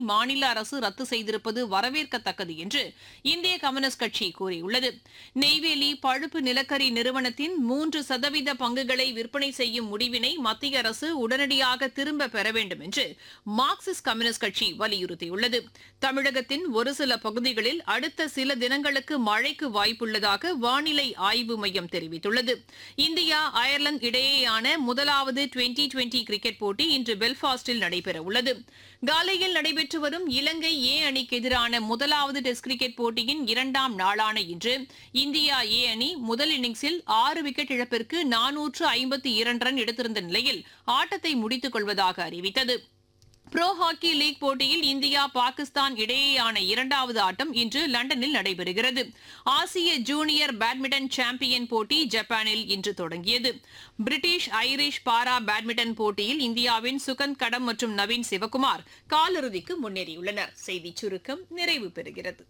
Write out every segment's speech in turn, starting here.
மாநில அரசு ரத்து செய்திருப்பது வரவேற்கத்தக்கது என்று இந்திய கம்யூனிஸ்ட் கட்சி கூறியுள்ளது நெய்வேலி பழுப்பு நிலக்கரி நிறுவனத்தின் மூன்று சதவீத பங்குகளை விற்பனை செய்யும் முடிவினை மத்திய அரசு உடனடியாக திரும்ப பெற வேண்டும் என்று மார்க்சிஸ்ட் கம்யூனிஸ்ட் கட்சி வலியுறுத்தியுள்ளது தமிழகத்தின் ஒரு சில பகுதிகளில் அடுத்த சில தினங்களுக்கு மழைக்கு வாய்ப்புள்ளதாக வானிலை ஆய்வு மையம் தெரிவித்துள்ளது இந்தியா அயர்லாந்து இடையேயான முதலாவது டுவெண்டி டுவெண்டி கிரிக்கெட் போட்டி இன்று பெல்பாஸ்டில் நடைபெறவுள்ளது காலையில் நடைபெற்று வரும் இலங்கை ஏ அணிக்கு எதிரான முதலாவது டெஸ்ட் கிரிக்கெட் போட்டியின் இரண்டாம் நாளான இன்று இந்தியா ஏ அணி முதல் இன்னிங்ஸில் ஆறு விக்கெட் இழப்பிற்கு நானூற்று ஐம்பத்தி இரண்டு ரன் எடுத்திருந்த நிலையில் ஆட்டத்தை முடித்துக் கொள்வதாக அறிவித்தது ப்ரோ ஹாக்கி லீக் போட்டியில் இந்தியா பாகிஸ்தான் இடையேயான இரண்டாவது ஆட்டம் இன்று லண்டனில் நடைபெறுகிறது ஆசிய ஜூனியர் பேட்மிண்டன் சாம்பியன் போட்டி ஜப்பானில் இன்று தொடங்கியது பிரிட்டிஷ் ஐரிஷ் பாரா பேட்மிண்டன் போட்டியில் இந்தியாவின் சுகந்த் கடம் மற்றும் நவீன் சிவகுமார் காலிறுதிக்கு முன்னேறியுள்ளனர் செய்திச் சுருக்கம் நிறைவு பெறுகிறது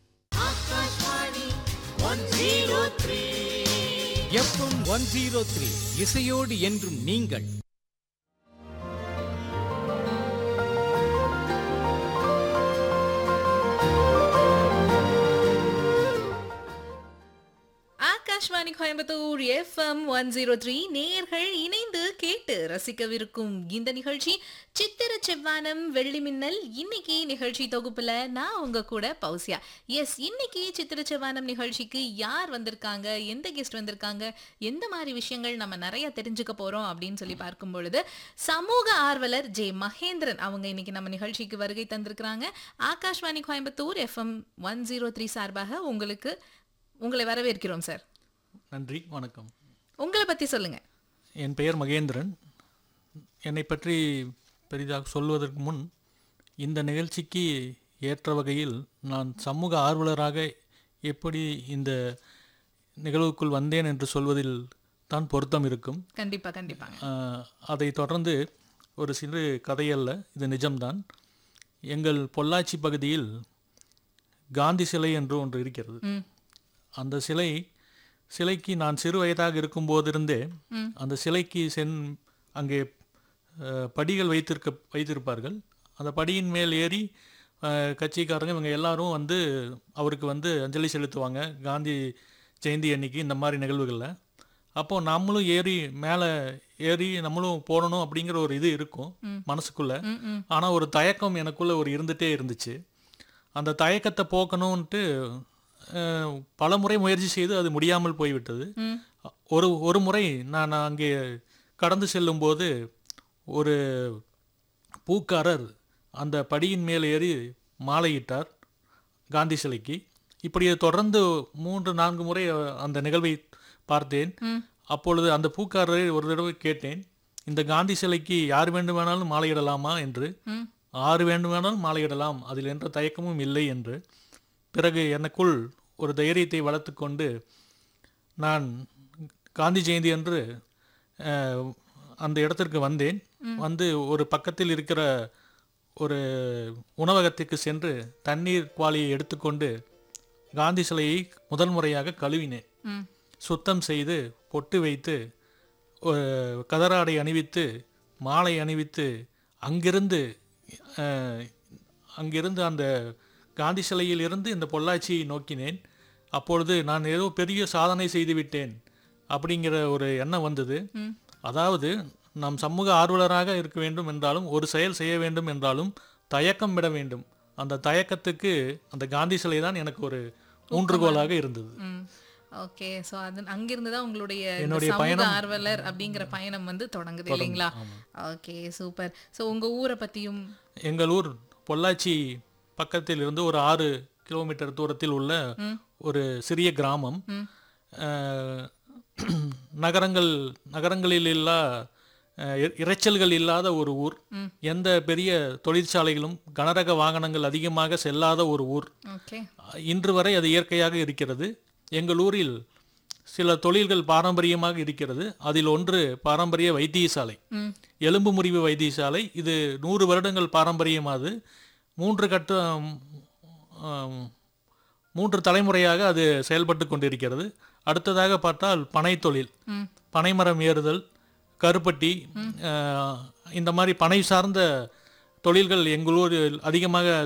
எஃப்எம் ஒன் ஜீரோ த்ரீ இசையோடு என்றும் நீங்கள் Akashvani Coimbatore FM one zero three நேயர்கள் இணைந்து கேட்டு ரசிக்கவிருக்கும் இந்த நிகழ்ச்சி சித்திர செவ்வானம் வெள்ளி மின்னல் இன்னைக்கு நிகழ்ச்சி தொகுப்புல நான் உங்க கூட பௌசியா எஸ் இன்னைக்கு சித்திர செவ்வானம் நிகழ்ச்சிக்கு யார் வந்திருக்காங்க எந்த கெஸ்ட் வந்திருக்காங்க எந்த மாதிரி விஷயங்கள் நம்ம நிறைய தெரிஞ்சுக்க போறோம் அப்படின்னு சொல்லி பார்க்கும் பொழுது சமூக ஆர்வலர் ஜே மகேந்திரன் அவங்க இன்னைக்கு நம்ம நிகழ்ச்சிக்கு வருகை தந்திருக்கிறாங்க Akashvani Coimbatore FM one zero three சார்பாக உங்களுக்கு உங்களை வரவேற்கிறோம் சார் நன்றி வணக்கம் உங்களை பத்தி சொல்லுங்க என் பெயர் மகேந்திரன் என்னை பற்றி பெரிதாக சொல்வதற்கு முன் இந்த நிகழ்ச்சிக்கு ஏற்ற வகையில் நான் சமூக ஆர்வலராக எப்படி இந்த நிகழ்வுக்குள் வந்தேன் என்று சொல்வதில் தான் பொருத்தம் இருக்கும் கண்டிப்பா கண்டிப்பாங்க ஆஹ், அதை தொடர்ந்து ஒரு சிறு கதையல்ல இது நிஜம்தான் எங்கள் பொள்ளாச்சி பகுதியில் காந்தி சிலை என்று ஒன்று இருக்கிறது ம் அந்த சிலை சிலைக்கு நான் சிறு வயதாக இருக்கும்போதிருந்தே அந்த சிலைக்கு சென் அங்கே அஹ், படிகள் வைத்திருக்க வைத்திருப்பார்கள் அந்த படியின் மேல் ஏறி அஹ், கட்சிக்காரங்க இவங்க எல்லாரும் வந்து அவருக்கு வந்து அஞ்சலி செலுத்துவாங்க காந்தி ஜெயந்தி அன்னைக்கு இந்த மாதிரி நிகழ்வுகளில் அப்போ நம்மளும் ஏறி மேலே ஏறி நம்மளும் போடணும் அப்படிங்கிற ஒரு இது இருக்கும் மனசுக்குள்ள ம் ம் ஆனால் ஒரு தயக்கம் எனக்குள்ள ஒரு இருந்துகிட்டே இருந்துச்சு அந்த தயக்கத்தை போக்கணும்ன்ட்டு அஹ், பல முறை முயற்சி செய்து அது முடியாமல் போய்விட்டது ம் ஒரு ஒரு முறை நான் அங்கே கடந்து செல்லும்போது ஒரு பூக்காரர் அந்த படியின் மேல் ஏறி மாலையிட்டார் காந்தி சிலைக்கு இப்படி தொடர்ந்து மூன்று நான்கு முறை அந்த நிகழ்வை பார்த்தேன் ம் அப்பொழுது அந்த பூக்காரரை ஒரு தடவை கேட்டேன் இந்த காந்தி சிலைக்கு யார் வேண்டுமானாலும் மாலையிடலாமா என்று ம் ஆறு வேண்டுமானாலும் மாலையிடலாம் அதில் என்ற தயக்கமும் இல்லை என்று பிறகு எனக்குள் ஒரு தைரியத்தை வளர்த்துக்கொண்டு நான் காந்தி ஜெயந்தி அன்று அஹ், அந்த இடத்திற்கு வந்தேன் வந்து ஒரு பக்கத்தில் இருக்கிற ஒரு உணவகத்துக்கு சென்று தண்ணீர் குவாலியை எடுத்துக்கொண்டு காந்தி சிலையை முதல் முறையாக கழுவினேன் ம் சுத்தம் செய்து பொட்டு வைத்து ஒரு கதராடை அணிவித்து மாலை அணிவித்து அங்கிருந்து அஹ், அங்கிருந்து அந்த காந்தி சிலையில் இருந்து இந்த பொள்ளாச்சியை நோக்கினேன் அப்பொழுது நான் ஏதோ பெரிய சாதனை செய்து விட்டேன் அப்படிங்கிற ஒரு எண்ணம் வந்தது ம் அதாவது நாம் சமூக ஆர்வலராக இருக்க வேண்டும் என்றாலும் ஒரு செயல் செய்ய வேண்டும் என்றாலும் தயக்கம் விட வேண்டும் அந்த தயக்கத்துக்கு அந்த காந்தி சிலை தான் எனக்கு ஒரு ஊன்றுகோலாக இருந்தது ம் ஓகே ஸோ அது அங்கிருந்து தான் உங்களுடைய இந்த என்னுடைய சமூக பயணம் ஆர்வலர் அப்படிங்கிற பயணம் வந்து தொடங்குது இல்லைங்களா ஓகே சூப்பர் ஸோ உங்க ஊரை பத்தியும் எங்கள் ஊர் பொள்ளாச்சி பக்கத்தில் இருந்து ஒரு ஆறு கிலோமீட்டர் தூரத்தில் உள்ள ஒரு சிறிய கிராமம் அஹ், நகரங்கள் நகரங்களில் இல்லா அஹ், இ- இரைச்சல்கள் இல்லாத ஒரு ஊர் எந்த பெரிய தொழிற்சாலைகளும் கனரக வாகனங்கள் அதிகமாக செல்லாத ஒரு ஊர் ஓகே இன்று வரை அது இயற்கையாக இருக்கிறது எங்கள் ஊரில் சில தொழில்கள் பாரம்பரியமாக இருக்கிறது அதில் ஒன்று பாரம்பரிய வைத்தியசாலை ம் எலும்பு முறிவு வைத்தியசாலை இது நூறு வருடங்கள் பாரம்பரியமாது மூன்று கட்ட ஆம், மூன்று தலைமுறையாக அது செயல்பட்டு கொண்டிருக்கிறது அடுத்ததாக பார்த்தால் பனை தொழில் ம் பனைமரம் ஏறுதல் கருப்பட்டி அஹ், இந்த மாதிரி பனை சார்ந்த தொழில்கள் எங்களூரில் அதிகமாக